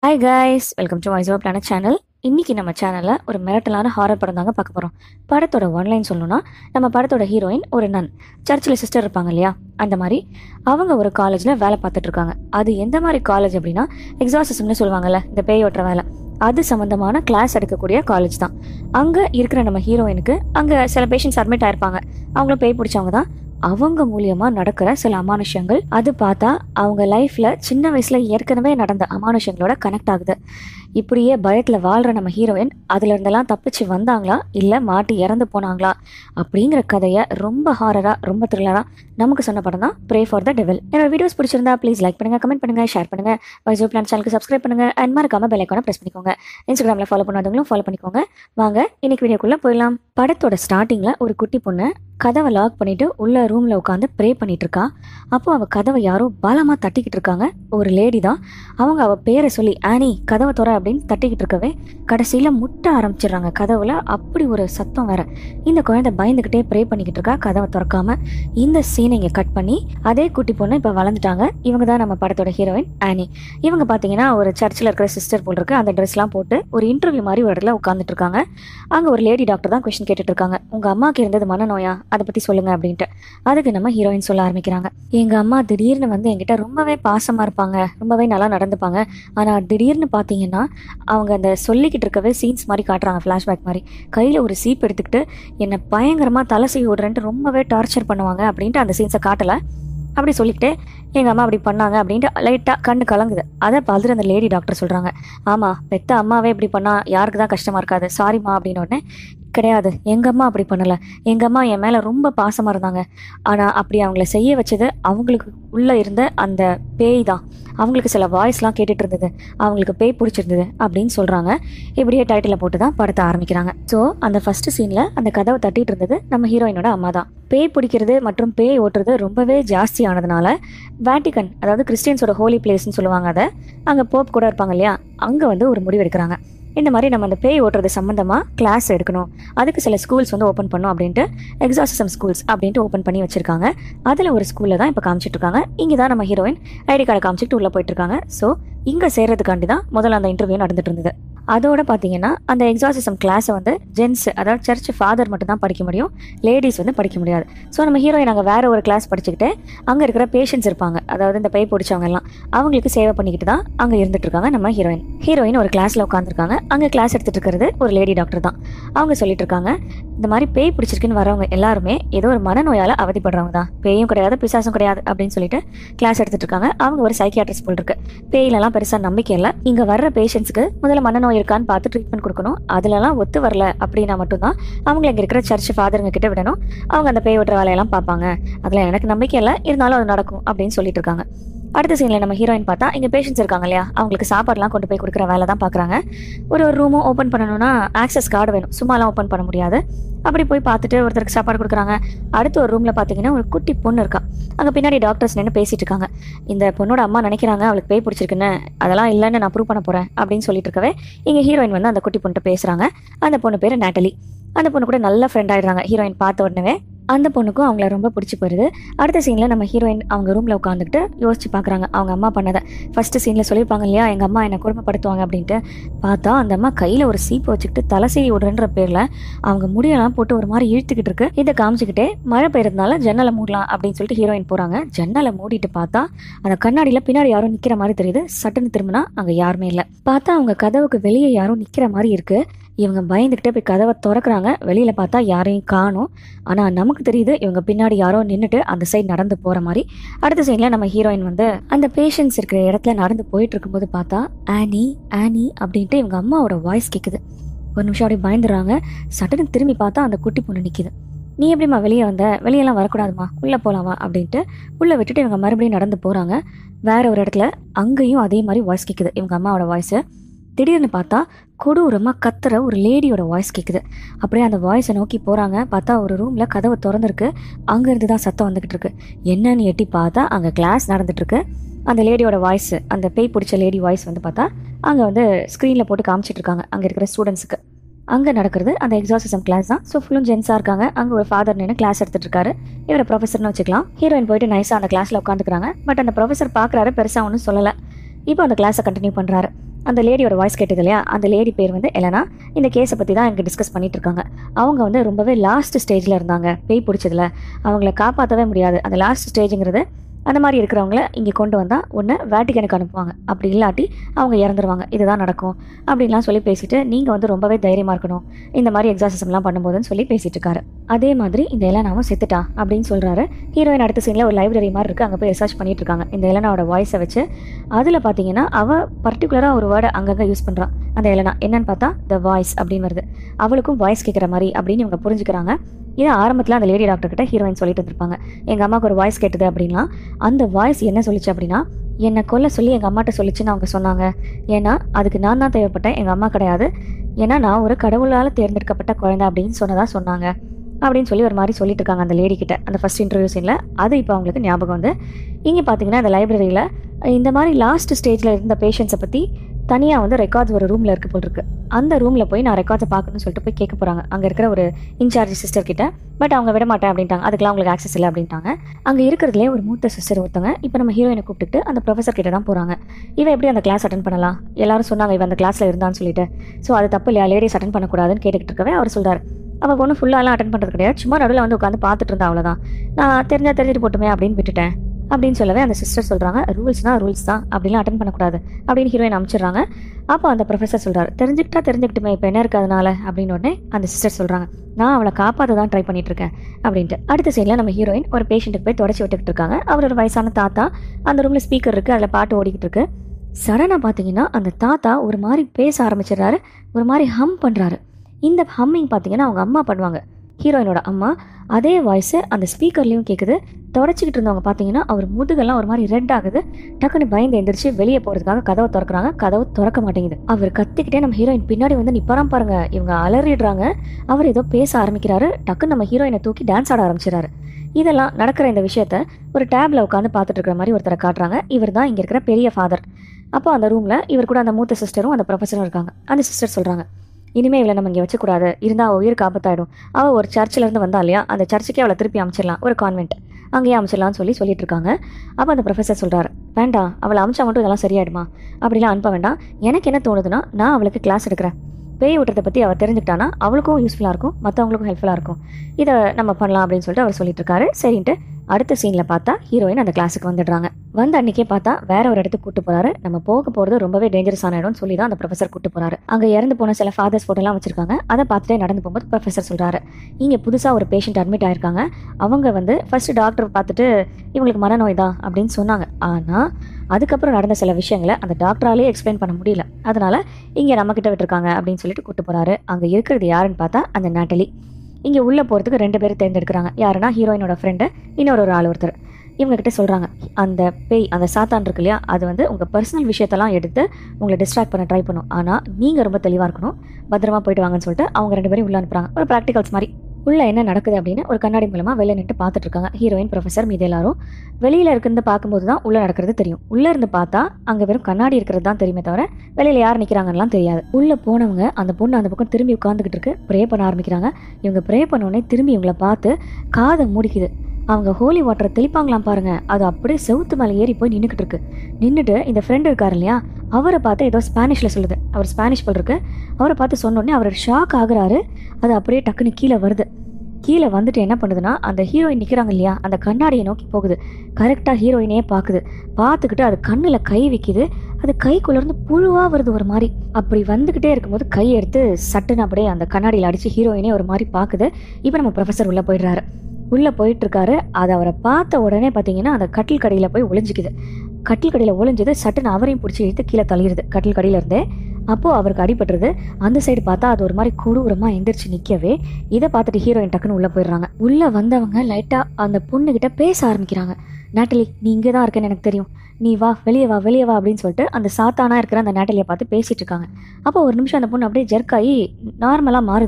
hi guys welcome to voice of planet channel இன்னைக்கு நம்ம சேனலில் ஒரு மிரட்டலான ஹாரர் படம் தாங்க பார்க்க போகிறோம் படத்தோட ஒன்லைன் சொல்லணும்னா நம்ம படத்தோட ஹீரோயின் ஒரு நன் சர்ச்சில் சிஸ்டர் இருப்பாங்க இல்லையா அந்த மாதிரி அவங்க ஒரு காலேஜில் வேலை பார்த்துட்டு இருக்காங்க அது எந்த மாதிரி காலேஜ் அப்படின்னா எக்ஸாசிசம்னு சொல்லுவாங்கல்ல இந்த பேய் ஓட்டுற வேலை அது சம்மந்தமான கிளாஸ் எடுக்கக்கூடிய காலேஜ் தான் அங்கே இருக்கிற நம்ம ஹீரோயினுக்கு அங்கே சில பேஷண்ட்ஸ் அட்மிட் ஆயிருப்பாங்க அவங்களும் பேய் பிடிச்சவங்க தான் அவங்க மூலியமா நடக்கிற சில அமானுஷ்யங்கள் அது பார்த்தா அவங்க லைஃப்ல சின்ன வயசுல ஏற்கனவே நடந்த அமானுஷ்யங்களோட கனெக்ட் ஆகுது இப்படியே பயத்துல வாழ்ற நம்ம ஹீரோயின் அதுல இருந்தெல்லாம் தப்பிச்சு வந்தாங்களா இல்ல மாட்டி இறந்து போனாங்களா அப்படிங்கிற கதையை ரொம்ப ஹாரரா ரொம்ப த்ரில்லரா நமக்கு சொன்ன படம் தான் ப்ரே ஃபார் த டெவல் என்னோட வீடியோஸ் பிடிச்சிருந்தா ப்ளீஸ் லைக் பண்ணுங்க கமெண்ட் பண்ணுங்க ஷேர் பண்ணுங்க வைசோ பிளான் சேனலுக்கு சப்ஸ்கிரைப் பண்ணுங்க அண்ட் மறக்காம பெல் ஐக்கான பிரஸ் பண்ணிக்கோங்க இன்ஸ்டாகிராமில் ஃபாலோ பண்ணாதவங்களும் ஃபாலோ பண்ணிக்கோங்க வாங்க இன்னைக்கு வீடியோக்குள்ள போயிடலாம் படத்தோட ஸ்டார்டிங்ல ஒரு குட்டி பொண்ணு கதவை லாக் பண்ணிட்டு உள்ள ரூம்ல உட்காந்து ப்ரே பண்ணிட்டு இருக்கா அப்போ அவ கதவை யாரோ பலமா தட்டிக்கிட்டு இருக்காங்க ஒரு லேடி தான் அவங்க அவ பேரை சொல்லி ஆனி கதவை துற அப்படின்னு தட்டிக்கிட்டு இருக்கவே கடைசியில முட்ட ஆரம்பிச்சிடுறாங்க கதவுல அப்படி ஒரு சத்தம் வேற இந்த குழந்தை பயந்துகிட்டே ப்ரே பண்ணிக்கிட்டு இருக்கா கதவை திறக்காம இந்த சீனை இங்க கட் பண்ணி அதே குட்டி பொண்ணு இப்ப வளர்ந்துட்டாங்க இவங்க தான் நம்ம படத்தோட ஹீரோயின் ஆனி இவங்க பாத்தீங்கன்னா ஒரு சர்ச்சில் இருக்கிற சிஸ்டர் போல் இருக்கு அந்த ட்ரெஸ்லாம் போட்டு ஒரு இன்டர்வியூ மாதிரி ஒரு இடத்துல உட்காந்துட்டு இருக்காங்க அங்க ஒரு லேடி டாக்டர் தான் கொஸ்டின் கேட்டுட்டு இருக்காங்க உங்க அம்மாக்கு இருந்தது மனநோயா அதை பத்தி சொல்லுங்க அப்படின்ட்டு அதுக்கு நம்ம ஹீரோயின் சொல்ல ஆரம்பிக்கிறாங்க எங்க அம்மா திடீர்னு வந்து என்கிட்ட ரொம்பவே பாசமா இருப்பாங்க ரொம்பவே நல்லா நடந்துப்பாங்க ஆனா திடீர்னு பாத்தீங்கன்னா அவங்க அந்த சொல்லிக்கிட்டு இருக்கவே சீன்ஸ் மாதிரி காட்டுறாங்க ஃப்ளாஷ்பேக் மாதிரி கையில ஒரு சீப் எடுத்துக்கிட்டு என்னை பயங்கரமா தலை செய்ய விடுறேன்ட்டு ரொம்பவே டார்ச்சர் பண்ணுவாங்க அப்படின்ட்டு அந்த சீன்ஸை காட்டல அப்படி சொல்லிக்கிட்டே எங்கள் அம்மா அப்படி பண்ணாங்க அப்படின்ட்டு லைட்டாக கண்ணு கலங்குது அதை பார்த்துட்டு அந்த லேடி டாக்டர் சொல்கிறாங்க ஆமாம் பெத்த அம்மாவே இப்படி பண்ணால் யாருக்கு தான் கஷ்டமாக இருக்காது சாரிம்மா அப்படின்னு உடனே கிடையாது எங்கள் அம்மா அப்படி பண்ணலை எங்கள் அம்மா என் மேலே ரொம்ப பாசமாக இருந்தாங்க ஆனால் அப்படி அவங்கள செய்ய வச்சது அவங்களுக்கு உள்ளே இருந்த அந்த பேய் தான் அவங்களுக்கு சில வாய்ஸ்லாம் கேட்டுட்டு இருந்தது அவங்களுக்கு பேய் பிடிச்சிருந்தது அப்படின்னு சொல்கிறாங்க இப்படியே டைட்டிலை போட்டு தான் படத்தை ஆரம்பிக்கிறாங்க ஸோ அந்த ஃபர்ஸ்ட் சீனில் அந்த கதவை தட்டிட்டு இருந்தது நம்ம ஹீரோயினோட அம்மா தான் பேய் பிடிக்கிறது மற்றும் பேய் ஓட்டுறது ரொம்பவே ஜாஸ்தி ஆனதுனால வேட்டிகன் அதாவது கிறிஸ்டியன்ஸோட ஹோலி பிளேஸ்னு சொல்லுவாங்க அதை அங்கே போப் கூட இருப்பாங்க இல்லையா அங்கே வந்து ஒரு முடிவு எடுக்கிறாங்க இந்த மாதிரி நம்ம அந்த பேய் ஓட்டுறது சம்மந்தமாக கிளாஸ் எடுக்கணும் அதுக்கு சில ஸ்கூல்ஸ் வந்து ஓப்பன் பண்ணோம் அப்படின்ட்டு எக்ஸாசிசம் ஸ்கூல்ஸ் அப்படின்ட்டு ஓப்பன் பண்ணி வச்சிருக்காங்க அதில் ஒரு ஸ்கூலில் தான் இப்போ காமிச்சிட்டு இருக்காங்க இங்கே தான் நம்ம ஹீரோயின் ஐடி கார்டை காமிச்சிட்டு உள்ளே போயிட்டு இருக்காங்க ஸோ இங்கே சேர்றதுக்காண்டி தான் முதல்ல அந்த இன்டர்வியூ நடந்துட்டு இருந்தது அதோட பார்த்தீங்கன்னா அந்த எக்ஸாசிசம் கிளாஸை வந்து ஜென்ஸ் அதாவது சர்ச் ஃபாதர் மட்டும் தான் படிக்க முடியும் லேடிஸ் வந்து படிக்க முடியாது ஸோ நம்ம ஹீரோயின் அங்கே வேற ஒரு கிளாஸ் படிச்சுக்கிட்டு அங்கே இருக்கிற பேஷண்ட்ஸ் இருப்பாங்க அதாவது இந்த பேய் பிடிச்சவங்க எல்லாம் அவங்களுக்கு சேவை பண்ணிக்கிட்டு தான் அங்கே இருந்துட்டு இருக்காங்க நம்ம ஹீரோயின் ஹீரோயின் ஒரு கிளாஸில் உட்காந்துருக்காங்க அங்கே கிளாஸ் எடுத்துட்டு இருக்கிறது ஒரு லேடி டாக்டர் தான் அவங்க சொல்லிட்டு இருக்காங்க இந்த மாதிரி பேய் பிடிச்சிருக்குன்னு வரவங்க எல்லாருமே ஏதோ ஒரு மனநோயால் அவதிப்படுறவங்க தான் பேயும் கிடையாது பிசாசும் கிடையாது அப்படின்னு சொல்லிட்டு கிளாஸ் எடுத்துட்டு இருக்காங்க அவங்க ஒரு சைக்கியாட்ரிஸ்ட் போல் இருக்கு பேயிலலாம் பெருசாக நம்பிக்கை இல்லை இங்கே வர்ற பேஷண்ட்ஸ்க்கு முதல்ல மனநோய் இருக்கான்னு பார்த்து ட்ரீட்மெண்ட் கொடுக்கணும் அதுலலாம் ஒத்து வரல அப்படின்னா மட்டும்தான் அவங்களை இங்கே இருக்கிற சர்ச் ஃபாதருங்க கிட்ட விடணும் அவங்க அந்த பேய் ஓட்டுற வேலையெல்லாம் பார்ப்பாங்க அதில் எனக்கு நம்பிக்கை இல்லை இருந்தாலும் அது நடக்கும் அப்படின்னு சொல்லிட்டு இருக்காங்க அடுத்த சீனில் நம்ம ஹீரோயின் பார்த்தா இங்கே பேஷண்ட்ஸ் இருக்காங்க இல்லையா அவங்களுக்கு சாப்பாடுலாம் கொண்டு போய் கொடுக்குற வேலை தான் பார்க்குறாங்க ஒரு ஒரு ரூமும் ஓப்பன் பண்ணணும்னா ஆக்சஸ் கார்டு வேணும் சும்மாலாம் ஓப்பன் பண்ண முடியாது அப்படி போய் பார்த்துட்டு ஒருத்தருக்கு சாப்பாடு கொடுக்குறாங்க அடுத்த ஒரு ரூமில் பார்த்தீங்கன்னா ஒரு குட்டி பொண்ணு இருக்கா அங்கே பின்னாடி டாக்டர்ஸ் நின்று பேசிட்டு இருக்காங்க இந்த பொண்ணோட அம்மா நினைக்கிறாங்க அவளுக்கு பேய் பிடிச்சிருக்குன்னு அதெல்லாம் இல்லைன்னு நான் ப்ரூவ் பண்ண போகிறேன் அப்படின்னு சொல்லிட்டு இருக்கவே இங்கே ஹீரோயின் வந்து அந்த குட்டி பொண்ணுகிட்ட பேசுகிறாங்க அந்த பொண்ணு பேர் நேட்டலி அந்த பொண்ணு கூட நல்ல ஃப்ரெண்ட் ஆயிடுறாங்க ஹீரோயின் பார்த்த உடனே அந்த பொண்ணுக்கும் அவங்கள ரொம்ப பிடிச்சி போயிருது அடுத்த சீனில் நம்ம ஹீரோயின் அவங்க ரூமில் உட்காந்துக்கிட்டு யோசிச்சு பார்க்குறாங்க அவங்க அம்மா பண்ணதை ஃபர்ஸ்ட் சீனில் சொல்லியிருப்பாங்க இல்லையா எங்கள் அம்மா என்னை கொடுமைப்படுத்துவாங்க அப்படின்ட்டு பார்த்தா அந்த அம்மா கையில் ஒரு சீப்பு வச்சுக்கிட்டு தலை செய்ய விடுறன்ற பேரில் அவங்க முடியெல்லாம் போட்டு ஒரு மாதிரி இழுத்துக்கிட்டு இருக்கு இதை காமிச்சிக்கிட்டே மழை பெய்யறதுனால ஜன்னலை மூடலாம் அப்படின்னு சொல்லிட்டு ஹீரோயின் போகிறாங்க ஜன்னலை மூடிட்டு பார்த்தா அந்த கண்ணாடியில் பின்னாடி யாரும் நிற்கிற மாதிரி தெரியுது சட்டுன்னு திரும்பினா அங்கே யாருமே இல்லை பார்த்தா அவங்க கதவுக்கு வெளியே யாரும் நிற்கிற மாதிரி இருக்கு இவங்க பயந்துக்கிட்டே போய் கதவை திறக்கிறாங்க வெளியில பார்த்தா யாரையும் காணும் ஆனா நமக்கு தெரியுது இவங்க பின்னாடி யாரோ நின்றுட்டு அந்த சைடு நடந்து போற மாதிரி அடுத்த சைட்ல நம்ம ஹீரோயின் வந்து அந்த பேஷண்ட்ஸ் இருக்கிற இடத்துல நடந்து போயிட்டு இருக்கும்போது பார்த்தா ஆனி ஆனி அப்படின்ட்டு இவங்க அம்மாவோட வாய்ஸ் கேட்குது ஒரு நிமிஷம் அப்படியே பயந்துடுறாங்க சட்டுன்னு திரும்பி பார்த்தா அந்த குட்டி பொண்ணு நிற்கிது நீ எப்படிம்மா வெளியே வந்த வெளியெல்லாம் வரக்கூடாதுமா உள்ளே போகலாமா அப்படின்ட்டு உள்ளே விட்டுட்டு இவங்க மறுபடியும் நடந்து போகிறாங்க வேற ஒரு இடத்துல அங்கேயும் அதே மாதிரி வாய்ஸ் கேட்குது இவங்க அம்மாவோட வாய்ஸு திடீர்னு பார்த்தா கொடூரமாக கத்துற ஒரு லேடியோட வாய்ஸ் கேட்குது அப்படியே அந்த வாய்ஸை நோக்கி போகிறாங்க பார்த்தா ஒரு ரூமில் கதவு திறந்துருக்கு அங்கேருந்து தான் சத்தம் வந்துக்கிட்டு இருக்கு என்னன்னு எட்டி பார்த்தா அங்கே கிளாஸ் நடந்துட்டுருக்கு அந்த லேடியோட வாய்ஸ் அந்த பேய் பிடிச்ச லேடி வாய்ஸ் வந்து பார்த்தா அங்கே வந்து ஸ்க்ரீனில் போட்டு காமிச்சிட்டு இருக்காங்க அங்கே இருக்கிற ஸ்டூடெண்ட்ஸுக்கு அங்கே நடக்கிறது அந்த எக்ஸாசிசம் கிளாஸ் தான் ஸோ ஃபுல்லும் ஜென்ஸாக இருக்காங்க அங்கே ஒரு ஃபாதர் நின்று கிளாஸ் எடுத்துட்டு இருக்காரு இவரை ப்ரொஃபஸர்னு வச்சுக்கலாம் ஹீரோயின் போயிட்டு நைஸாக அந்த கிளாஸில் உட்காந்துக்கிறாங்க பட் அந்த ப்ரொஃபஸர் பார்க்குறாரு பெருசாக ஒன்றும் சொல்லலை இப்போ அந்த கிளாஸை கண்டினியூ பண்ணுறாரு அந்த லேடியோட வாய்ஸ் கேட்டது இல்லையா அந்த லேடி பேர் வந்து எலனா இந்த கேஸை பற்றி தான் எனக்கு டிஸ்கஸ் பண்ணிட்டு இருக்காங்க அவங்க வந்து ரொம்பவே லாஸ்ட் ஸ்டேஜில் இருந்தாங்க பேய் பிடிச்சதுல அவங்கள காப்பாற்றவே முடியாது அந்த லாஸ்ட் ஸ்டேஜுங்கிறது அந்த மாதிரி இருக்கிறவங்கள இங்கே கொண்டு வந்தால் ஒன்று வேட்டிக்கனுக்கு அனுப்புவாங்க அப்படி இல்லாட்டி அவங்க இறந்துருவாங்க இதுதான் நடக்கும் அப்படின்லாம் சொல்லி பேசிட்டு நீங்கள் வந்து ரொம்பவே தைரியமாக இருக்கணும் இந்த மாதிரி எக்ஸாசம்லாம் பண்ணும்போதுன்னு சொல்லி பேசிட்டு இருக்காரு அதே மாதிரி இந்த எலனாவும் செத்துட்டா அப்படின்னு சொல்கிறாரு ஹீரோயின் அடுத்த சீனில் ஒரு லைப்ரரி மாதிரி இருக்குது அங்கே போய் ரிசர்ச் பண்ணிட்டு இருக்காங்க இந்த எலனாவோட வாய்ஸை வச்சு அதில் பார்த்தீங்கன்னா அவள் பர்டிகுலராக ஒரு வேர்டை அங்கங்கே யூஸ் பண்ணுறான் அந்த எலனா என்னன்னு பார்த்தா த வாய்ஸ் அப்படின்னு வருது அவளுக்கும் வாய்ஸ் கேட்குற மாதிரி அப்படின்னு இவங்க புரிஞ்சுக்கிறாங்க இது ஆரம்பத்தில் அந்த லேடி டாக்டர் கிட்ட ஹீரோயின் சொல்லிட்டு இருந்திருப்பாங்க எங்கள் அம்மாவுக்கு ஒரு வாய்ஸ் கேட்டது அப்படின்னா அந்த வாய்ஸ் என்ன சொல்லிச்சு அப்படின்னா என்னை கொல்ல சொல்லி எங்கள் அம்மாட்ட சொல்லிச்சுன்னு அவங்க சொன்னாங்க ஏன்னா அதுக்கு நான் தான் தேவைப்பட்டேன் எங்கள் அம்மா கிடையாது ஏன்னா நான் ஒரு கடவுளால் தேர்ந்தெடுக்கப்பட்ட குழந்தை அப்படின்னு சொன்னதா சொன்னாங்க அப்படின்னு சொல்லி ஒரு மாதிரி சொல்லிட்டு இருக்காங்க அந்த லேடி கிட்ட அந்த ஃபர்ஸ்ட் இன்டர்வியூ சீனில் அது இப்போ அவங்களுக்கு ஞாபகம் வந்து இங்கே பார்த்தீங்கன்னா அந்த லைப்ரரியில் இந்த மாதிரி லாஸ்ட் ஸ்டேஜில் இருந்த பேஷண்ட்ஸை பற்றி தனியாக வந்து ரெக்கார்ட்ஸ் ஒரு ரூமில் இருக்கு போல் இருக்கு அந்த ரூமில் போய் நான் ரெக்கார்ட்ஸை பார்க்கணும்னு சொல்லிட்டு போய் கேட்க போகிறாங்க அங்கே இருக்கிற ஒரு இன்சார்ஜ் சிஸ்டர் கிட்ட பட் அவங்க விட மாட்டேன் அப்படின்ட்டாங்க அதுக்கெல்லாம் அவங்களுக்கு ஆக்சஸ் இல்லை அப்படின்ட்டாங்க அங்கே இருக்கிறதுலே ஒரு மூத்த சிஸ்டர் ஒருத்தவங்க இப்போ நம்ம ஹீரோயினை கூப்பிட்டுட்டு அந்த ப்ரொஃபஸர் கிட்ட தான் போகிறாங்க இவன் எப்படி அந்த கிளாஸ் அட்டன் பண்ணலாம் எல்லாரும் சொன்னாங்க இவன் அந்த கிளாஸில் இருந்தான்னு சொல்லிட்டு ஸோ அது தப்பு இல்லையா லேடிஸ் அட்டன் பண்ணக்கூடாதுன்னு கேட்டுக்கிட்டு இருக்கவே அவர் சொல்றாரு அவள் ஒன்றும் ஃபுல்லாலாம் அட்டன் பண்ணுறது கிடையாது சும்மா நடுவில் வந்து உட்காந்து பார்த்துட்டு இருந்தா அவ்வளோதான் நான் தெரிஞ்சா தெரிஞ்சுட்டு போட்டுமே அப்படின்னு விட்டுட்டேன் அப்படின்னு சொல்லவே அந்த சிஸ்டர் சொல்கிறாங்க ரூல்ஸ்னால் ரூல்ஸ் தான் அப்படிலாம் அட்டன் பண்ணக்கூடாது அப்படின்னு ஹீரோயின் அனுப்பிச்சிடுறாங்க அப்போ அந்த ப்ரொஃபஸர் சொல்கிறார் தெரிஞ்சுக்கிட்டா தெரிஞ்சுக்கிட்டுமே இப்போ என்ன இருக்கு அதனால அப்படின்னு உடனே அந்த சிஸ்டர் சொல்கிறாங்க நான் அவளை காப்பாற்ற தான் ட்ரை பண்ணிட்டு இருக்கேன் அப்படின்ட்டு அடுத்த சைடில் நம்ம ஹீரோயின் ஒரு பேஷண்ட்டுக்கு போய் தொடச்சி விட்டுக்கிட்டு இருக்காங்க அவர் ஒரு வயசான தாத்தா அந்த ரூமில் ஸ்பீக்கர் இருக்குது அதில் பாட்டு ஓடிக்கிட்டு இருக்கு சடனாக பார்த்தீங்கன்னா அந்த தாத்தா ஒரு மாதிரி பேச ஆரம்பிச்சிடுறாரு ஒரு மாதிரி ஹம் பண்ணுறாரு இந்த ஹம்மிங் பார்த்தீங்கன்னா அவங்க அம்மா பண்ணுவாங்க ஹீரோயினோட அம்மா அதே வாய்ஸு அந்த ஸ்பீக்கர்லேயும் கேட்குது தொடச்சிக்கிட்டு இருந்தவங்க பார்த்தீங்கன்னா அவர் முதுகெல்லாம் ஒரு மாதிரி ரெட் ஆகுது டக்குன்னு பயந்து எந்திரிச்சு வெளியே போகிறதுக்காக கதவை திறக்கிறாங்க கதவு திறக்க மாட்டேங்குது அவர் கத்திக்கிட்டே நம்ம ஹீரோயின் பின்னாடி வந்து நிப்பறான் பாருங்க இவங்க அலறிடுறாங்க அவர் ஏதோ பேச ஆரம்பிக்கிறாரு டக்குன்னு நம்ம ஹீரோயினை தூக்கி டான்ஸ் ஆட ஆரம்பிச்சிடாரு இதெல்லாம் நடக்கிற இந்த விஷயத்த ஒரு டேப்ல உட்காந்து பார்த்துட்டு இருக்கிற மாதிரி ஒருத்தரை காட்டுறாங்க இவர் தான் இங்கே இருக்கிற பெரிய ஃபாதர் அப்போ அந்த ரூமில் இவர் கூட அந்த மூத்த சிஸ்டரும் அந்த ப்ரொஃபஸரும் இருக்காங்க அந்த சிஸ்டர் சொல்கிறாங்க இனிமே இவளை நம்ம இங்கே வச்சக்கூடாது இருந்தால் அவள் உயிருக்கு ஆபத்தாயிடும் அவள் ஒரு சர்ச்சில் இருந்து வந்தா இல்லையா அந்த சர்ச்சுக்கே அவளை திருப்பி அமைச்சிடலாம் ஒரு கான்வென்ட் அங்கேயே அமைச்சிடலாம்னு சொல்லி சொல்லிட்டு இருக்காங்க அப்போ அந்த ப்ரொஃபஸர் சொல்கிறார் வேண்டாம் அவளை அமைச்சா மட்டும் இதெல்லாம் சரியாயிடுமா அப்படிலாம் அனுப்ப வேண்டாம் எனக்கு என்ன தோணுதுன்னா நான் அவளுக்கு கிளாஸ் எடுக்கிறேன் பேய் விட்டுறதை பற்றி அவள் தெரிஞ்சுக்கிட்டானா அவளுக்கும் யூஸ்ஃபுல்லாக இருக்கும் மற்றவங்களுக்கும் ஹெல்ப்ஃபுல்லாக இருக்கும் இதை நம்ம பண்ணலாம் அப்படின்னு சொல்லிட்டு அவர் சொல்லிட்டு இருக்காரு சரின்ட்டு அடுத்த சீனில் பார்த்தா ஹீரோயின் அந்த கிளாஸுக்கு வந்துடுறாங்க வந்த அன்னைக்கே பார்த்தா வேற ஒரு இடத்துக்கு கூட்டு போறாரு நம்ம போக போகிறது ரொம்பவே டேஞ்சரஸான இடம்னு சொல்லி தான் அந்த ப்ரொஃபசர் கூட்டு போறாரு அங்கே இறந்து போன சில ஃபாதர்ஸ் ஃபோட்டோலாம் வச்சிருக்காங்க அதை பார்த்துட்டே நடந்து போகும்போது ப்ரொஃபசர் சொல்றாரு இங்கே புதுசாக ஒரு பேஷண்ட் அட்மிட் ஆயிருக்காங்க அவங்க வந்து ஃபர்ஸ்ட் டாக்டர் பார்த்துட்டு இவங்களுக்கு மனநோய் தான் அப்படின்னு சொன்னாங்க ஆனால் அதுக்கப்புறம் நடந்த சில விஷயங்களை அந்த டாக்டராலே எக்ஸ்பிளைன் பண்ண முடியல அதனால இங்கே நம்மக்கிட்ட விட்டுருக்காங்க அப்படின்னு சொல்லிட்டு கூட்டு போறாரு அங்கே இருக்கிறது யாருன்னு பார்த்தா அந்த நாட்டலி இங்கே உள்ளே போகிறதுக்கு ரெண்டு பேர் தேர்ந்தெடுக்கிறாங்க யாருன்னா ஹீரோயினோட ஃப்ரெண்டு இன்னொரு ஒரு ஆள் ஒருத்தர் இவங்க கிட்ட சொல்கிறாங்க அந்த பேய் அந்த சாத்தான் இருக்கு இல்லையா அது வந்து உங்கள் பர்சனல் விஷயத்தெல்லாம் எடுத்து உங்களை டிஸ்ட்ராக்ட் பண்ண ட்ரை பண்ணும் ஆனால் நீங்கள் ரொம்ப தெளிவாக இருக்கணும் பத்திரமா போயிட்டு வாங்கன்னு சொல்லிட்டு அவங்க ரெண்டு பேரும் உள்ள அனுப்புறாங்க ஒரு ப்ராக்டிகல்ஸ் மாதிரி உள்ள என்ன நடக்குது அப்படின்னு ஒரு கண்ணாடி மூலமா வெளில நின்று பார்த்துட்டு இருக்காங்க ஹீரோயின் ப்ரொஃபசர் மீது எல்லாரும் வெளியில இருக்கிறது பார்க்கும்போது தான் உள்ள நடக்கிறது தெரியும் உள்ள இருந்து பார்த்தா அங்க வெறும் கண்ணாடி இருக்கிறது தான் தெரியுமே தவிர வெளியில யார் நிக்கிறாங்கலாம் தெரியாது உள்ள போனவங்க அந்த பொண்ணு அந்த பக்கம் திரும்பி உட்காந்துக்கிட்டு இருக்கு ப்ரே பண்ண ஆரம்பிக்கிறாங்க இவங்க ப்ரே பண்ண உடனே திரும்பி இவங்களை பார்த்து காதை மூடிக்குது அவங்க ஹோலி வாட்டரை தெளிப்பாங்களாம் பாருங்க அது அப்படியே செவுத்து மேலே ஏறி போய் நின்றுக்கிட்டு இருக்கு நின்றுட்டு இந்த ஃப்ரெண்ட் இருக்காரு இல்லையா அவரை பார்த்து ஏதோ ஸ்பானிஷ்ல சொல்லுது அவர் ஸ்பானிஷ் போல் இருக்கு அவரை பார்த்து சொன்ன உடனே அவர் ஷாக் ஆகுறாரு அது அப்படியே டக்குன்னு கீழே வருது கீழே வந்துட்டு என்ன பண்ணுதுன்னா அந்த ஹீரோயின் நிற்கிறாங்க இல்லையா அந்த கண்ணாடியை நோக்கி போகுது கரெக்டாக ஹீரோயினே பார்க்குது பார்த்துக்கிட்டு அது கண்ணில் கை வைக்குது அது கைக்குள்ளேருந்து புழுவாக வருது ஒரு மாதிரி அப்படி வந்துக்கிட்டே இருக்கும்போது கை எடுத்து சட்டுன்னு அப்படியே அந்த கண்ணாடியில் அடித்து ஹீரோயினே ஒரு மாதிரி பார்க்குது இப்போ நம்ம ப்ரொஃபஸர் உள்ளே போயிடுறாரு உள்ளே போயிட்டு இருக்காரு அது அவரை பார்த்த உடனே பார்த்தீங்கன்னா அந்த கட்டில் கடையில் போய் ஒளிஞ்சிக்குது கட்டில் கடையில் ஒளிஞ்சது சட்டுன்னு அவரையும் பிடிச்சி இழுத்து கீழே தள்ளிடுது கட்டில் கடையில இருந்தே அப்போ அவருக்கு அடிபட்டுருது அந்த சைடு பார்த்தா அது ஒரு மாதிரி கொடூரமா எந்திரிச்சு நிக்கவே இதை பார்த்துட்டு ஹீரோயின் டக்குன்னு உள்ள போயிடுறாங்க உள்ள வந்தவங்க லைட்டா அந்த பொண்ணுகிட்ட பேச ஆரம்பிக்கிறாங்க நாட்டலி நீ இங்கே தான் இருக்கேன்னு எனக்கு தெரியும் நீ வா வெளியே வா வெளியே வா அப்படின்னு சொல்லிட்டு அந்த சாத்தானா இருக்கிற அந்த நாட்டலியை பார்த்து பேசிட்டு இருக்காங்க அப்போ ஒரு நிமிஷம் அந்த பொண்ணு அப்படியே ஜெர்க் ஆகி நார்மலாக மாறுது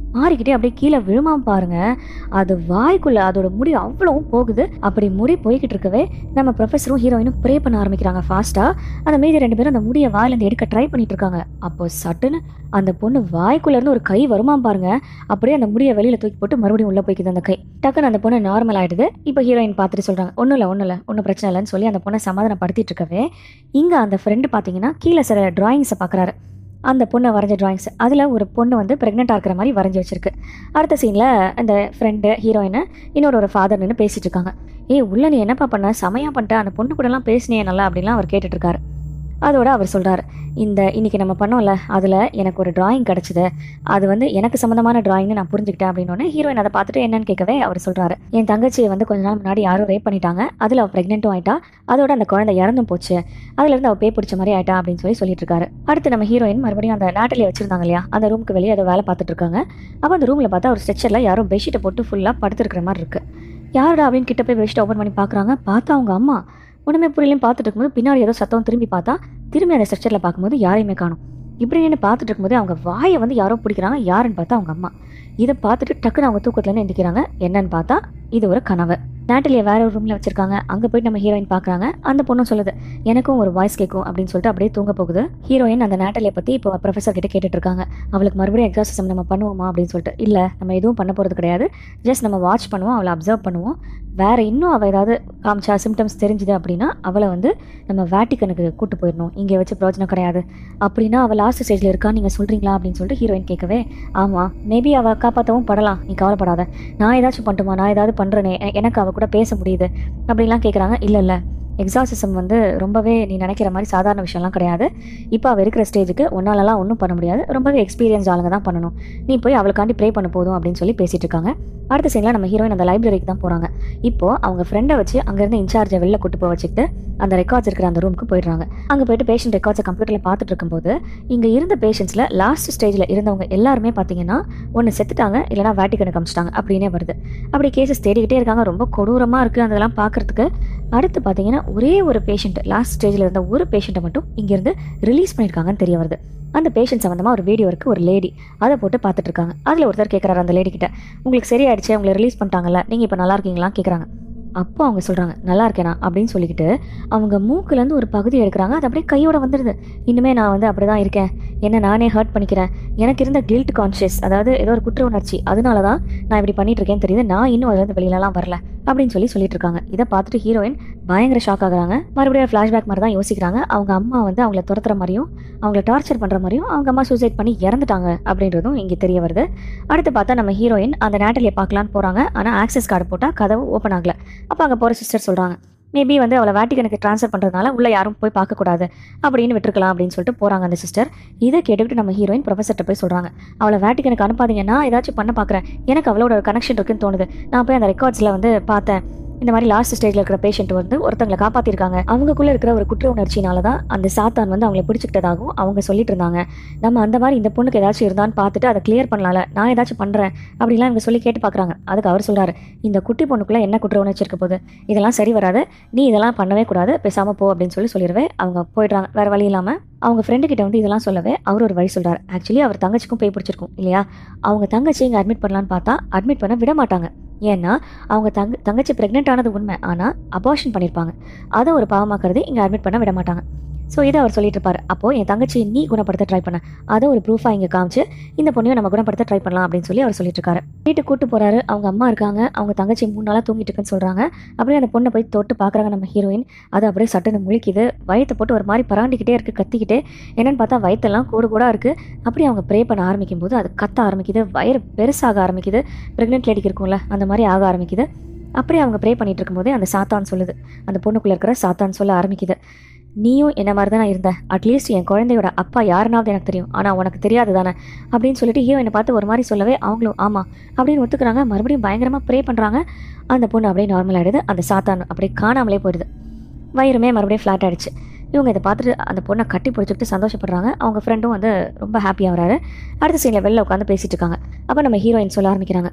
மாறிக்கிட்டே அப்படியே கீழே விழுமா பாருங்க அது வாய்க்குள்ள அதோட முடி அவ்வளவும் போகுது அப்படி முடி போய்கிட்டு இருக்கவே நம்ம ப்ரொஃபஸரும் ஹீரோயினும் ப்ரே பண்ண ஆரம்பிக்கிறாங்க ஃபாஸ்டா அந்த மீதி ரெண்டு பேரும் அந்த முடியை வாயிலேருந்து எடுக்க ட்ரை பண்ணிட்டு இருக்காங்க அப்போ சட்டுன்னு அந்த பொண்ணு வாய்க்குள்ள இருந்து ஒரு கை வருமா பாருங்க அப்படியே அந்த முடியை வெளியில தூக்கி போட்டு மறுபடியும் உள்ள போய்க்குது அந்த கை டக்குன்னு அந்த பொண்ணு நார்மல் ஆயிடுது இப்போ ஹீரோயின் பார்த்துட்டு சொல்றாங்க ஒன்றும் இல்லை ஒன்றும் இல்லை ஒன்றும் பிரச்சனை இல்லைன்னு சொல்லி அந்த பொண்ணை சமாதானப்படுத்திட்டு இருக்கவே இங்க அந்த ஃப்ரெண்டு பார்த்தீங்கன்னா கீழே சில டிராயிங்ஸை பார்க்குறாரு அந்த பொண்ணை வரைஞ்ச டிராயிங்ஸ் அதில் ஒரு பொண்ணு வந்து ப்ரெக்னெண்ட்டாக இருக்கிற மாதிரி வரைஞ்சி வச்சிருக்கு அடுத்த சீனில் அந்த ஃப்ரெண்டு ஹீரோயினை இன்னொரு ஒரு ஃபாதர் நின்று பேசிட்டு இருக்காங்க ஏய் உள்ள நீ என்னப்பா பண்ண செமையா பண்ணிட்ட அந்த பொண்ணு கூடலாம் பேசினியே நல்லா அப்படின்லாம் அவர் கேட்டுட்டு இருக்காரு அதோட அவர் சொல்றாரு இந்த இன்னைக்கு நம்ம பண்ணோம்ல அதில் எனக்கு ஒரு டிராயிங் கிடச்சிது அது வந்து எனக்கு சம்மந்தமான டிராயிங்னு நான் புரிஞ்சுக்கிட்டேன் அப்படின்னு ஹீரோயின் அதை பார்த்துட்டு என்னன்னு கேட்கவே அவர் சொல்றாரு என் தங்கச்சியை வந்து கொஞ்ச நாள் முன்னாடி யாரும் ரேப் பண்ணிட்டாங்க அதில் அவள் ப்ரெக்னென்ட்டும் ஆயிட்டா அதோட அந்த குழந்தை இறந்தும் போச்சு அதுலேருந்து அவள் பே பிடிச்ச மாதிரி ஆயிட்டா அப்படின்னு சொல்லி சொல்லிட்டு இருக்காரு அடுத்து நம்ம ஹீரோயின் மறுபடியும் அந்த நாட்டிலே வச்சிருந்தாங்க இல்லையா அந்த ரூமுக்கு வெளியே அதை வேலை பார்த்துட்டு இருக்காங்க அப்போ அந்த ரூமில் பார்த்தா ஒரு ஸ்ட்ரெச்சரில் யாரோ பெட்ஷீட்டை போட்டு ஃபுல்லாக படுத்துருக்கிற மாதிரி இருக்கு யாருடா அப்படின்னு கிட்ட போய் பெட்ஷீட் ஓப்பன் பண்ணி பார்க்குறாங்க பார்த்தா அவங்க அம்மா ஒன்றுமே புரியலையும் பார்த்துட்டு இருக்கும்போது பின்னாடி ஏதோ சத்தம் திரும்பி பார்த்தா திரும்பி அந்த ஸ்ட்ரெச்சரில் பார்க்கும்போது யாரையுமே காணும் இப்படி நின்று பார்த்துட்டு இருக்கும்போது அவங்க வாயை வந்து யாரோ பிடிக்கிறாங்க யாருன்னு பார்த்தா அவங்க அம்மா இதை பார்த்துட்டு டக்குன்னு அவங்க தூக்கத்துலேருந்து எந்திக்கிறாங்க என்னன்னு பார்த்தா இது ஒரு கனவு நாட்டிலேயே வேற ஒரு ரூமில் வச்சிருக்காங்க அங்கே போயிட்டு நம்ம ஹீரோயின் பார்க்குறாங்க அந்த பொண்ணும் சொல்லுது எனக்கும் ஒரு வாய்ஸ் கேட்கும் அப்படின்னு சொல்லிட்டு அப்படியே தூங்க போகுது ஹீரோயின் அந்த நாட்டிலே பற்றி இப்போ ப்ரொஃபஸர் கிட்ட கேட்டுட்டு இருக்காங்க அவளுக்கு மறுபடியும் எக்ஸாசிசம் நம்ம பண்ணுவோமா அப்படின்னு சொல்லிட்டு இல்லை நம்ம எதுவும் பண்ண போகிறது கிடையாது ஜஸ்ட் நம்ம வாட்ச் பண்ணுவோம் அவளை அப்சர்வ் பண்ணுவோம் வேற இன்னும் அவள் ஏதாவது காமிச்சா சிம்டம்ஸ் தெரிஞ்சுது அப்படின்னா அவளை வந்து நம்ம வேட்டிக்கனுக்கு கூட்டு போயிடணும் இங்கே வச்சு பிரயோஜனம் கிடையாது அப்படின்னா அவள் லாஸ்ட் ஸ்டேஜில் இருக்கா நீங்கள் சொல்கிறீங்களா அப்படின்னு சொல்லிட்டு ஹீரோயின் கேட்கவே ஆமாம் மேபி அவள் காப்பாற்றவும் படலாம் நீ கவலைப்படாத நான் ஏதாச்சும் பண்ணட்டுமா நான் ஏதாவது பண்ணுறேனே எ- எனக்கு அவள் கூட பேச முடியுது அப்படின்லாம் கேட்குறாங்க இல்லை இல்லை எக்ஸாசிசம் வந்து ரொம்பவே நீ நினைக்கிற மாதிரி சாதாரண விஷயம்லாம் கிடையாது இப்போ அவள் இருக்கிற ஸ்டேஜுக்கு உன்னாலலாம் ஒன்றும் பண்ண முடியாது ரொம்பவே எக்ஸ்பீரியன்ஸ் ஆளுங்க தான் பண்ணணும் நீ போய் அவளுக்காண்டி ப்ரே பண்ண போதும் அப்படின்னு சொல்லி பேசிட்டு இருக்காங்க அடுத்த சீனில் நம்ம ஹீரோயின் அந்த லைப்ரரிக்கு தான் போகிறாங்க இப்போ அவங்க ஃப்ரெண்டை வச்சு அங்கேருந்து இன்சார்ஜை வெளில கூட்டு போக வச்சுக்கிட்டு அந்த ரெக்கார்ட்ஸ் இருக்கிற அந்த ரூமுக்கு போயிடுறாங்க அங்கே போயிட்டு பேஷண்ட் ரெக்கார்ட்ஸை கம்ப்யூட்டரில் பார்த்துட்டு இருக்கும்போது இங்கே இருந்த பேஷண்ட்ஸில் லாஸ்ட் ஸ்டேஜில் இருந்தவங்க எல்லாருமே பார்த்தீங்கன்னா ஒன்று செத்துட்டாங்க இல்லைனா வேட்டிக்கனு காமிச்சிட்டாங்க அப்படின்னே வருது அப்படி கேசஸ் தேடிக்கிட்டே இருக்காங்க ரொம்ப கொடூரமாக இருக்குது அதெல்லாம் பார்க்கறதுக்கு அடுத்து பார்த்தீங்கன்னா ஒரே ஒரு பேஷண்ட் லாஸ்ட் ஸ்டேஜில் இருந்த ஒரு பேஷண்ட்டை மட்டும் இங்கேருந்து ரிலீஸ் பண்ணியிருக்காங்கன்னு தெரிய வருது அந்த பேஷண்ட் சம்மந்தமாக ஒரு வீடியோ இருக்குது ஒரு லேடி அதை போட்டு பார்த்துட்டு இருக்காங்க அதில் ஒருத்தர் கேட்குறாரு அந்த லேடி கிட்ட உங்களுக்கு சரியாயிடுச்சு உங்களை ரிலீஸ் பண்ணிட்டாங்கல்ல நீங்கள் இப்போ நல்லா இருக்கீங்களா கேட்குறாங்க அப்போ அவங்க சொல்கிறாங்க நல்லா இருக்கேனா அப்படின்னு சொல்லிக்கிட்டு அவங்க மூக்குலேருந்து ஒரு பகுதி எடுக்கிறாங்க அது அப்படியே கையோட வந்துடுது இன்னுமே நான் வந்து அப்படி தான் இருக்கேன் என்ன நானே ஹர்ட் பண்ணிக்கிறேன் எனக்கு இருந்த கில்ட் கான்ஷியஸ் அதாவது ஏதோ ஒரு குற்ற உணர்ச்சி அதனால தான் நான் இப்படி பண்ணிட்டு இருக்கேன்னு தெரியுது நான் இன்னும் அதுலேருந்து வெளியிலலாம் வரல அப்படின்னு சொல்லி சொல்லிட்டு இருக்காங்க இதை பார்த்துட்டு ஹீரோயின் பயங்கர ஷாக் ஆகுறாங்க மறுபடியும் ஃப்ளாஷ்பேக் மாதிரி தான் யோசிக்கிறாங்க அவங்க அம்மா வந்து அவங்கள துரத்துற மாதிரியும் அவங்கள டார்ச்சர் பண்ணுற மாதிரியும் அவங்க அம்மா சூசைட் பண்ணி இறந்துட்டாங்க அப்படின்றதும் இங்கே தெரிய வருது அடுத்து பார்த்தா நம்ம ஹீரோயின் அந்த நேட்டலியை பார்க்கலான்னு போகிறாங்க ஆனால் ஆக்சஸ் கார்டு போட்டால் கதவு ஓப்பன் ஆகல அப்போ அங்கே போகிற சிஸ்டர் சொல்கிறாங்க மேபி வந்து அவளை வேட்டிக்கனுக்கு ட்ரான்ஸ்ஃபர் பண்ணுறதுனால உள்ள யாரும் போய் பார்க்கக்கூடாது அப்படின்னு விட்டுருக்கலாம் அப்படின்னு சொல்லிட்டு போகிறாங்க அந்த சிஸ்டர் இதை கேட்டுக்கிட்டு நம்ம ஹீரோயின் ப்ரொஃபஸர்கிட்ட போய் சொல்கிறாங்க அவளை வேட்டிக்கனுக்கு அனுப்பாதீங்கன்னா ஏதாச்சும் பண்ண பார்க்குறேன் எனக்கு அவளோட கனெக்ஷன் இருக்குன்னு தோணுது நான் போய் அந்த ரெக்கார்ட்ஸில் வந்து பார்த்தேன் இந்த மாதிரி லாஸ்ட் ஸ்டேஜில் இருக்கிற பேஷண்ட் வந்து ஒருத்தங்களை காப்பாற்றிருக்காங்க அவங்களுக்குள்ள இருக்கிற ஒரு குற்ற உணர்ச்சினால தான் அந்த சாத்தான் வந்து அவங்கள பிடிச்சிக்கிட்டதாகவும் அவங்க சொல்லிட்டு இருந்தாங்க நம்ம அந்த மாதிரி இந்த பொண்ணுக்கு ஏதாச்சும் இருந்தான்னு பார்த்துட்டு அதை கிளியர் பண்ணலாம்ல நான் ஏதாச்சும் பண்ணுறேன் அப்படிலாம் இவங்க சொல்லி கேட்டு பார்க்குறாங்க அதுக்கு அவர் சொல்றாரு இந்த குட்டி பொண்ணுக்குள்ள என்ன குற்ற உணர்ச்சி இருக்க போகுது இதெல்லாம் சரி வராது நீ இதெல்லாம் பண்ணவே கூடாது பேசாமல் போ அப்படின்னு சொல்லி சொல்லிடுவே அவங்க போயிடுறாங்க வேற வழி இல்லாமல் அவங்க ஃப்ரெண்டு கிட்ட வந்து இதெல்லாம் சொல்லவே அவர் ஒரு வழி சொல்றாரு ஆக்சுவலி அவர் தங்கச்சிக்கும் பேய் பிடிச்சிருக்கும் இல்லையா அவங்க தங்கச்சி இங்கே அட்மிட் பண்ணலான்னு பார்த்தா அட்மிட் பண்ண விட மாட்டாங்க ஏன்னா அவங்க தங்க தங்கச்சி ப்ரெக்னென்ட் ஆனது உண்மை ஆனால் அபார்ஷன் பண்ணியிருப்பாங்க அதை ஒரு பாவமாக்குறது இங்கே அட்மிட் பண்ண விட மாட்டாங்க ஸோ இதை அவர் சொல்லிட்டு இருப்பாரு அப்போ என் தங்கச்சி நீ குணப்படுத்த ட்ரை பண்ண அதை ஒரு ப்ரூஃபாக இங்கே காமிச்சு இந்த பொண்ணையும் நம்ம குணப்படுத்த ட்ரை பண்ணலாம் அப்படின்னு சொல்லி அவர் சொல்லிட்டு இருக்காரு வீட்டுக்கு கூட்டு போறாரு அவங்க அம்மா இருக்காங்க அவங்க தங்கச்சி மூணு நாளாக தூங்கிட்டு இருக்குன்னு சொல்றாங்க அப்படியே அந்த பொண்ணை போய் தொட்டு பார்க்குறாங்க நம்ம ஹீரோயின் அது அப்படியே சட்டுன்னு முழிக்குது வயித்தை போட்டு ஒரு மாதிரி பராண்டிக்கிட்டே இருக்கு கத்திக்கிட்டே என்னன்னு பார்த்தா வயிற்றெல்லாம் கூடு கூட இருக்கு அப்படி அவங்க ப்ரே பண்ண ஆரம்பிக்கும் போது அது கத்த ஆரம்பிக்குது வயிறு பெருசாக ஆரம்பிக்குது ப்ரெக்னென்ட் லேடிக்கு இருக்கும்ல அந்த மாதிரி ஆக ஆரம்பிக்குது அப்படியே அவங்க ப்ரே பண்ணிட்டு இருக்கும்போதே அந்த சாத்தான் சொல்லுது அந்த பொண்ணுக்குள்ள இருக்கிற சாத்தான் சொல்ல ஆரம்பிக்குது நீயும் என்ன மாதிரி தான் இருந்த அட்லீஸ்ட் என் குழந்தையோட அப்பா யாருனாவது எனக்கு தெரியும் ஆனால் உனக்கு தெரியாது தானே அப்படின்னு சொல்லிட்டு ஹீரோயினை பார்த்து ஒரு மாதிரி சொல்லவே அவங்களும் ஆமாம் அப்படின்னு ஒத்துக்கிறாங்க மறுபடியும் பயங்கரமாக ப்ரே பண்ணுறாங்க அந்த பொண்ணு அப்படியே நார்மல் ஆகிடுது அந்த சாத்தான் அப்படியே காணாமலே போயிடுது வயிறுமே மறுபடியும் ஃப்ளாட் ஆயிடுச்சு இவங்க இதை பார்த்துட்டு அந்த பொண்ணை கட்டி பிடிச்சிக்கிட்டு சந்தோஷப்படுறாங்க அவங்க ஃப்ரெண்டும் வந்து ரொம்ப ஹாப்பியாக வராரு அடுத்த சீனில் வெளில உட்காந்து பேசிட்டு இருக்காங்க அப்போ நம்ம ஹீரோயின் சொல்ல ஆரம்பிக்கிறாங்க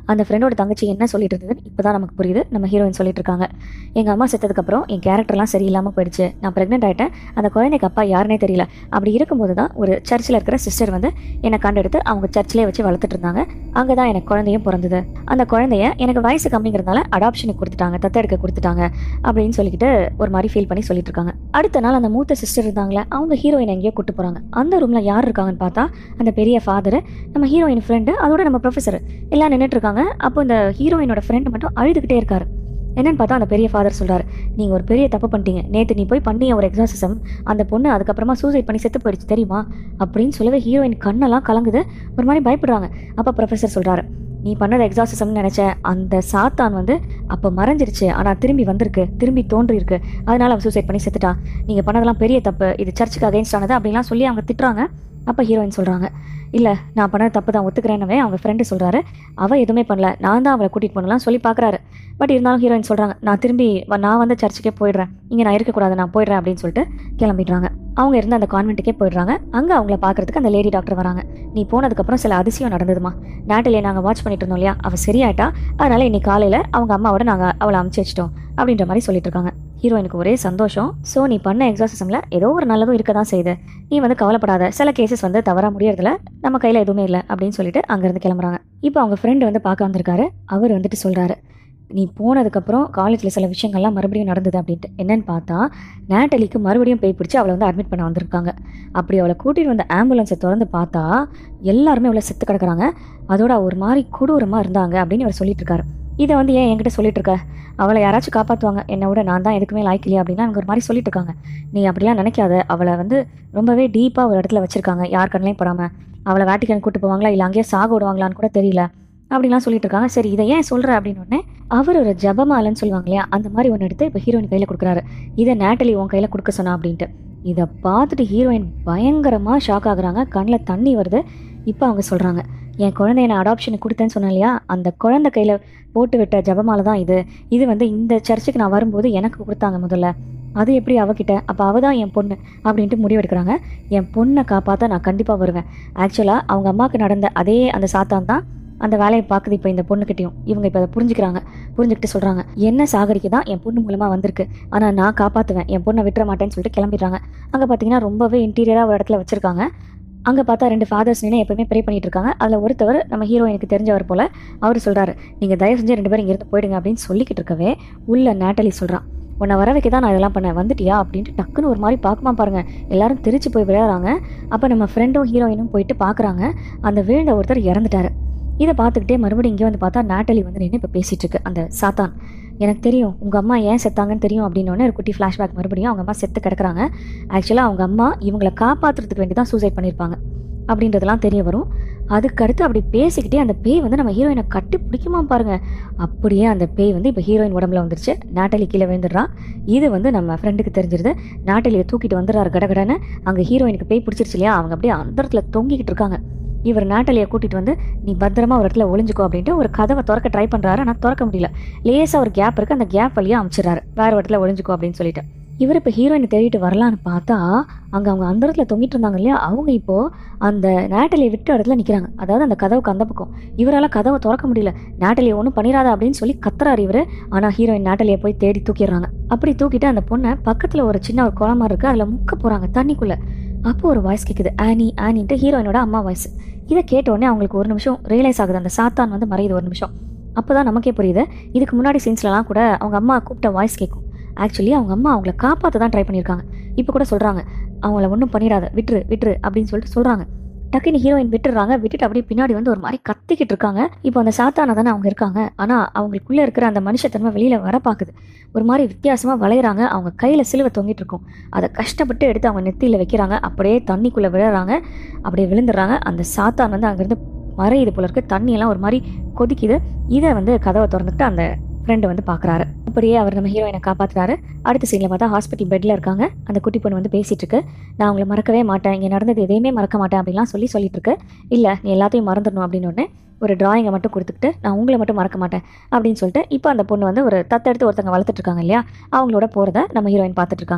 அந்த ஃப்ரெண்டோட தங்கச்சி என்ன சொல்லிட்டு இருந்ததுன்னு இப்போ தான் நமக்கு புரியுது நம்ம ஹீரோயின் சொல்லிட்டு இருக்காங்க எங்கள் அம்மா செத்ததுக்கப்புறம் என் கேரக்டர்லாம் சரியில்லாமல் போயிடுச்சு நான் ப்ரெக்னென்ட் ஆகிட்டேன் அந்த குழந்தைக்கு அப்பா யாருனே தெரியல அப்படி இருக்கும்போது தான் ஒரு சர்ச்சில் இருக்கிற சிஸ்டர் வந்து என்னை கண்டெடுத்து அவங்க சர்ச்சிலே வச்சு வளர்த்துட்டு இருந்தாங்க அங்கே தான் எனக்கு குழந்தையும் பிறந்தது அந்த குழந்தைய எனக்கு வயசு கம்மிங்கிறதுனால அடாப்ஷனுக்கு கொடுத்துட்டாங்க தத்தெடுக்க கொடுத்துட்டாங்க அப்படின்னு சொல்லிக்கிட்டு ஒரு மாதிரி ஃபீல் பண்ணி சொல்லிட்டு இருக்காங்க அடுத்த நாள் அந்த மூத்த சிஸ்டர் இருந்தாங்களே அவங்க ஹீரோயின் எங்கேயோ கூட்டு போகிறாங்க அந்த ரூமில் யார் இருக்காங்கன்னு பார்த்தா அந்த பெரிய ஃபாதர் நம்ம ஹீரோயின் ஃப்ரெண்டு அதோட நம்ம ப்ரொஃபஸர் எல்லாம் நின்றுட்டு இருக்காங்க அப்போ இந்த ஹீரோயினோட ஃப்ரெண்டு மட்டும் அழுதுகிட்டே இருக்காரு என்னன்னு பார்த்தா அந்த பெரிய ஃபாதர் சொல்றாரு நீங்கள் ஒரு பெரிய தப்பு பண்ணிட்டீங்க நேற்று நீ போய் பண்ணிய ஒரு எக்ஸாசிசம் அந்த பொண்ணு அதுக்கப்புறமா சூசைட் பண்ணி செத்து போயிடுச்சு தெரியுமா அப்படின்னு சொல்லவே ஹீரோயின் கண்ணெல்லாம் கலங்குது ஒரு மாதிரி பயப்படுறாங்க அப்போ ப்ரொஃபஸர் சொல்றாரு நீ பண்ணது எக்ஸாசிசம்னு நினச்ச அந்த சாத்தான் வந்து அப்போ மறைஞ்சிருச்சு ஆனால் திரும்பி வந்திருக்கு திரும்பி தோன்றி இருக்கு அதனால அவன் சூசைட் பண்ணி செத்துட்டான் நீங்கள் பண்ணதெல்லாம் பெரிய தப்பு இது சர்ச்சுக்கு அகேன்ஸ்ட் ஆனது அப்படின்லாம் சொல்லி அவங்க திட்டுறாங்க அப்போ ஹீரோயின் சொல்கிறாங்க இல்லை நான் பண்ண தப்பு தான் ஒத்துக்கிறேன்னவே அவங்க ஃப்ரெண்டு சொல்கிறாரு அவள் எதுவுமே பண்ணல நான் தான் அவளை கூட்டிகிட்டு போனலாம் சொல்லி பார்க்குறாரு பட் இருந்தாலும் ஹீரோயின் சொல்கிறாங்க நான் திரும்பி வ- நான் வந்து சர்ச்சுக்கே போயிடுறேன் இங்கே நான் இருக்கக்கூடாது நான் போயிடுறேன் அப்படின்னு சொல்லிட்டு கிளம்பிடுறாங்க அவங்க இருந்த அந்த கான்வென்ட்டுக்கே போயிடுறாங்க அங்கே அவங்கள பார்க்கறதுக்கு அந்த லேடி டாக்டர் வராங்க நீ போனதுக்கப்புறம் சில அதிசயம் நடந்ததுமா நாட்டிலே நாங்கள் வாட்ச் பண்ணிட்டு இருந்தோம் இல்லையா அவள் சரியாயிட்டா அதனால இன்னைக்கு காலையில் அவங்க அம்மாவோட நாங்கள் அவளை அமுச்சு வச்சிட்டோம் அப்படின்ற மாதிரி சொல்லிட்டு இருக்காங்க ஹீரோயினுக்கு ஒரே சந்தோஷம் ஸோ நீ பண்ண எக்ஸாசிசமில் ஏதோ ஒரு நல்லதும் இருக்க தான் செய்யுது நீ வந்து கவலைப்படாத சில கேசஸ் வந்து தவறாக முடியறதுல நம்ம கையில் எதுவுமே இல்லை அப்படின்னு சொல்லிட்டு அங்கேருந்து கிளம்புறாங்க இப்போ அவங்க ஃப்ரெண்டு வந்து பார்க்க வந்திருக்காரு அவர் வந்துட்டு சொல்கிறாரு நீ போனதுக்கப்புறம் காலேஜில் சில விஷயங்கள்லாம் மறுபடியும் நடந்தது அப்படின்ட்டு என்னன்னு பார்த்தா நேட்டலிக்கு மறுபடியும் பேய் பிடிச்சி அவளை வந்து அட்மிட் பண்ண வந்திருக்காங்க அப்படி அவளை கூட்டிகிட்டு வந்த ஆம்புலன்ஸை திறந்து பார்த்தா எல்லாருமே அவளை செத்து கிடக்குறாங்க அதோட ஒரு மாதிரி கொடூரமாக இருந்தாங்க அப்படின்னு அவர் சொல்லிட்டு இருக்காரு இதை வந்து ஏன் என்கிட்ட சொல்லிட்டு இருக்க அவளை யாராச்சும் காப்பாற்றுவாங்க என்னை விட நான் தான் எதுக்குமே லாய்க்கலையா அப்படின்னா அவங்க ஒரு மாதிரி சொல்லிட்டு இருக்காங்க நீ அப்படிலாம் நினைக்காத அவளை வந்து ரொம்பவே டீப்பாக ஒரு இடத்துல வச்சிருக்காங்க யார் கண்ணையும் படாமல் அவளை வேட்டிக்கன் கூட்டு போவாங்களா இல்லை அங்கேயே சாக விடுவாங்களான்னு கூட தெரியல அப்படிலாம் சொல்லிட்டு இருக்காங்க சரி இதை ஏன் சொல்கிற அப்படின்னு உடனே அவர் ஒரு ஜபமாலன்னு சொல்லுவாங்க இல்லையா அந்த மாதிரி ஒன்று எடுத்து இப்போ ஹீரோயின் கையில் கொடுக்குறாரு இதை நேட்டலி உன் கையில் கொடுக்க சொன்னா அப்படின்ட்டு இதை பார்த்துட்டு ஹீரோயின் பயங்கரமாக ஷாக் ஆகுறாங்க கண்ணில் தண்ணி வருது இப்போ அவங்க சொல்கிறாங்க என் குழந்தைய நான் அடாப்ஷனுக்கு கொடுத்தேன்னு சொன்னேன் இல்லையா அந்த குழந்தை கையில் போட்டு விட்ட ஜபமாலை தான் இது இது வந்து இந்த சர்ச்சுக்கு நான் வரும்போது எனக்கு கொடுத்தாங்க முதல்ல அது எப்படி அவகிட்ட அப்போ அவள் தான் என் பொண்ணு அப்படின்ட்டு முடிவெடுக்கிறாங்க என் பொண்ணை காப்பாற்ற நான் கண்டிப்பாக வருவேன் ஆக்சுவலாக அவங்க அம்மாவுக்கு நடந்த அதே அந்த சாத்தான் தான் அந்த வேலையை பார்க்குது இப்போ இந்த பொண்ணுக்கிட்டையும் இவங்க இப்போ அதை புரிஞ்சுக்கிறாங்க புரிஞ்சுக்கிட்டு சொல்கிறாங்க என்ன சாகரிக்க தான் என் பொண்ணு மூலமாக வந்திருக்கு ஆனால் நான் காப்பாற்றுவேன் என் பொண்ணை விட்டுற மாட்டேன்னு சொல்லிட்டு கிளம்பிடுறாங்க அங்கே பார்த்தீங்கன்னா ரொம்பவே இன்டீரியராக ஒரு இடத்துல வச்சுருக்காங்க அங்கே பார்த்தா ரெண்டு ஃபாதர்ஸ் நின்று எப்பவுமே ப்ரே பண்ணிட்டு இருக்காங்க அதில் ஒருத்தவர் நம்ம ஹீரோயினுக்கு தெரிஞ்சவர் போல் அவர் சொல்கிறாரு நீங்கள் தயவு செஞ்சு ரெண்டு பேரும் இங்கிருந்து போயிடுங்க அப்படின்னு சொல்லிக்கிட்டு இருக்கவே உள்ள நேட்டலி சொல்கிறான் உன்னை வர வைக்க தான் நான் இதெல்லாம் பண்ணேன் வந்துட்டியா அப்படின்ட்டு டக்குன்னு ஒரு மாதிரி பார்க்குமா பாருங்க எல்லாரும் திருச்சி போய் விளையாடுறாங்க அப்போ நம்ம ஃப்ரெண்டும் ஹீரோயினும் போயிட்டு பார்க்குறாங்க அந்த விழுந்த ஒருத்தர் இறந்துட்டாரு இதை பார்த்துக்கிட்டே மறுபடியும் இங்கே வந்து பார்த்தா நாட்டலி வந்து நின்று இப்போ பேசிட்டு இருக்கு அந்த சாத்தான் எனக்கு தெரியும் உங்கள் அம்மா ஏன் செத்தாங்கன்னு தெரியும் அப்படின்னோடனே ஒரு குட்டி ஃப்ளாஷ்பேக் மறுபடியும் அவங்க அம்மா செத்து கிடக்குறாங்க ஆக்சுவலாக அவங்க அம்மா இவங்களை காப்பாற்றுறதுக்கு வேண்டி தான் சூசைட் பண்ணியிருப்பாங்க அப்படின்றதெல்லாம் தெரிய வரும் அதுக்கடுத்து அப்படி பேசிக்கிட்டே அந்த பேய் வந்து நம்ம ஹீரோயினை கட்டி பிடிக்குமா பாருங்க அப்படியே அந்த பேய் வந்து இப்போ ஹீரோயின் உடம்புல வந்துருச்சு நாட்டலி கீழே விழுந்துடுறான் இது வந்து நம்ம ஃப்ரெண்டுக்கு தெரிஞ்சிருது நாட்டலியை தூக்கிட்டு வந்துடுறாரு கடகடன்னு அங்கே ஹீரோயினுக்கு பேய் பிடிச்சிருச்சு இல்லையா அவங்க அப்படியே அந்த இடத்துல தொங்கிக்கிட்டு இருக்காங்க இவர் நாட்டலியை கூட்டிட்டு வந்து நீ பத்திரமா ஒரு இடத்துல ஒளிஞ்சுக்கோ அப்படின்ட்டு ஒரு கதவை திறக்க ட்ரை பண்றாரு ஆனால் திறக்க முடியல லேசா ஒரு கேப் இருக்கு அந்த கேப் வழியா அமைச்சிடறாரு வேற ஒரு இடத்துல ஒளிஞ்சுக்கோ அப்படின்னு சொல்லிட்டு இவர் இப்போ ஹீரோயினை தேடிட்டு வரலான்னு பார்த்தா அங்கே அவங்க அந்த இடத்துல தொங்கிட்டு இருந்தாங்க இல்லையா அவங்க இப்போ அந்த நாட்டலியை விட்டு இடத்துல நிற்கிறாங்க அதாவது அந்த கதவுக்கு அந்த பக்கம் இவரால் கதவை திறக்க முடியல நாட்டலியை ஒன்றும் பண்ணிடாத அப்படின்னு சொல்லி கத்துறாரு இவர் ஆனால் ஹீரோயின் நாட்டலியை போய் தேடி தூக்கிடுறாங்க அப்படி தூக்கிட்டு அந்த பொண்ணை பக்கத்தில் ஒரு சின்ன ஒரு குளமா இருக்கு அதில் முக்க போகிறாங்க தண்ணிக்குள்ளே அப்போ ஒரு வாய்ஸ் கேட்குது ஆனி ஆனின்ட்டு ஹீரோயினோட அம்மா வாய்ஸ் இதை கேட்ட உடனே அவங்களுக்கு ஒரு நிமிஷம் ரியலைஸ் ஆகுது அந்த சாத்தான் வந்து மறையுது ஒரு நிமிஷம் அப்போ தான் நமக்கே புரியுது இதுக்கு முன்னாடி சீன்ஸ்லலாம் கூட அவங்க அம்மா கூப்பிட்ட வாய்ஸ் கேட்கும் ஆக்சுவலி அவங்க அம்மா அவங்கள காப்பாற்ற தான் ட்ரை பண்ணியிருக்காங்க இப்போ கூட சொல்கிறாங்க அவங்கள ஒன்றும் பண்ணிடாத விட்டுரு விட்டுரு அப்படின்னு சொல்லிட்டு சொல்கிறாங்க டக்குன்னு ஹீரோயின் விட்டுறாங்க விட்டுட்டு அப்படியே பின்னாடி வந்து ஒரு மாதிரி கத்திக்கிட்டு இருக்காங்க இப்போ அந்த சாத்தான தானே அவங்க இருக்காங்க ஆனால் அவங்களுக்குள்ளே இருக்கிற அந்த மனுஷத்தன்மை வெளியில் வர பார்க்குது ஒரு மாதிரி வித்தியாசமாக வளையிறாங்க அவங்க கையில் சிலுவை தொங்கிட்டு இருக்கும் அதை கஷ்டப்பட்டு எடுத்து அவங்க நெத்தியில் வைக்கிறாங்க அப்படியே தண்ணிக்குள்ளே விழுறாங்க அப்படியே விழுந்துடுறாங்க அந்த சாத்தான் வந்து அங்கேருந்து மறையுது போல இருக்கு தண்ணியெல்லாம் ஒரு மாதிரி கொதிக்குது இதை வந்து கதவை திறந்துட்டு அந்த ஃப்ரெண்டு வந்து பார்க்குறாரு அப்படியே அவர் நம்ம ஹீரோயினை காப்பாத்துறாரு அடுத்த சீனில் பார்த்தா ஹாஸ்பிட்டல் பெட்டில் இருக்காங்க அந்த குட்டி பொண்ணு வந்து பேசிட்டு இருக்கு நான் அவங்கள மறக்கவே மாட்டேன் இங்கே நடந்தது எதையுமே மறக்க மாட்டேன் அப்படிலாம் சொல்லி சொல்லிட்டு இருக்கு இல்லை நீ எல்லாத்தையும் மறந்துடணும் அப்படின்னு உடனே ஒரு டிராயிங்கை மட்டும் கொடுத்துக்கிட்டு நான் உங்களை மட்டும் மறக்க மாட்டேன் அப்படின்னு சொல்லிட்டு இப்போ அந்த பொண்ணு வந்து ஒரு தத்தெடுத்து ஒருத்தங்க வளர்த்துட்டு இருக்காங்க இல்லையா அவங்களோட போகிறத நம்ம ஹீரோயின் பார்த்துட்டு இருக்காங்க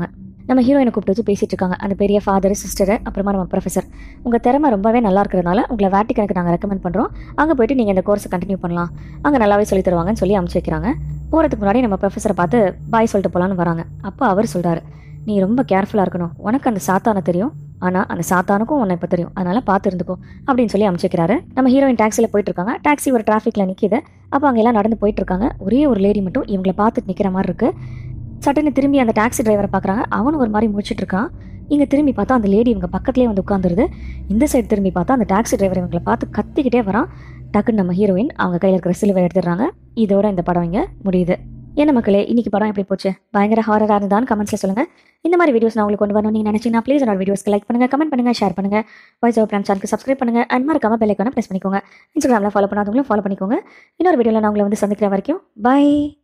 நம்ம ஹீரோயினை கூப்பிட்டு வச்சு பேசிட்டு இருக்காங்க அந்த பெரிய ஃபாதர் சிஸ்டர் அப்புறமா நம்ம ப்ரொஃபசர் உங்கள் திறமை ரொம்பவே நல்லா இருக்கிறதுனால உங்களை வேட்டிக்கனுக்கு நாங்கள் ரெக்கமெண்ட் பண்ணுறோம் அங்கே போயிட்டு நீங்கள் இந்த கோர்ஸை கண்டினியூ பண்ணலாம் அங்கே நல்லாவே சொல்லி தருவாங்கன்னு சொல்லி அமுச்சு வைக்கிறாங்க போகிறதுக்கு முன்னாடி நம்ம ப்ரொஃபஸரை பார்த்து பாய் சொல்லிட்டு போகலான்னு வராங்க அப்போ அவர் சொல்கிறாரு நீ ரொம்ப கேர்ஃபுல்லாக இருக்கணும் உனக்கு அந்த சாத்தானை தெரியும் ஆனால் அந்த சாத்தானுக்கும் உன்னை இப்போ தெரியும் அதனால பார்த்து இருந்துக்கோ அப்படின்னு சொல்லி அமைச்சிக்கிறாரு நம்ம ஹீரோயின் டாக்ஸியில் போயிட்டு இருக்காங்க டாக்ஸி ஒரு டிராஃபிக்கில் நிற்கிது அப்போ அங்கே எல்லாம் நடந்து போயிட்டு இருக்காங்க ஒரே ஒரு லேடி மட்டும் இவங்களை பார்த்துட்டு நிற்கிற மாதிரி இருக்கு சட்டுன்னு திரும்பி அந்த டாக்ஸி டிரைவரை பார்க்குறாங்க அவனும் ஒரு மாதிரி முடிச்சிட்டு இருக்கான் இங்கே திரும்பி பார்த்தா அந்த லேடி இவங்க பக்கத்துலேயே வந்து உட்காந்துருது இந்த சைடு திரும்பி பார்த்தா அந்த டாக்ஸி டிரைவர் இவங்களை பார்த்து கத்திக்கிட்டே வரான் டக்குன்னு நம்ம ஹீரோயின் அவங்க கையில் இருக்கிற சிலுவை எடுத்துடுறாங்க இதோட இந்த படம் இங்கே முடியுது என்ன மக்களே இன்னைக்கு படம் எப்படி போச்சு பயங்கர ஹாரராக இருந்தான்னு கமெண்ட்ஸில் சொல்லுங்கள் இந்த மாதிரி வீடியோஸ் நான் உங்களுக்கு கொண்டு வரணும் நீங்கள் நினச்சிங்கன்னா ப்ளீஸ் என்னோட வீடியோஸ்க்கு லைக் பண்ணுங்கள் கமெண்ட் பண்ணுங்கள் ஷேர் பண்ணுங்கள் வாய்ஸ் ஆஃப் பிளான் சேனலுக்கு சப்ஸ்கிரைப் பண்ணுங்கள் அண்ட் மறக்காம பெல்லைக்கான ப்ரெஸ் பண்ணிக்கோங்க இன்ஸ்டாகிராமில் ஃபாலோ பண்ணாதவங்களும் ஃபாலோ பண்ணிக்கோங்க இன்னொரு வீடியோவில் நான் உங்களை வந்து சந்திக்கிற வரைக்கும் பை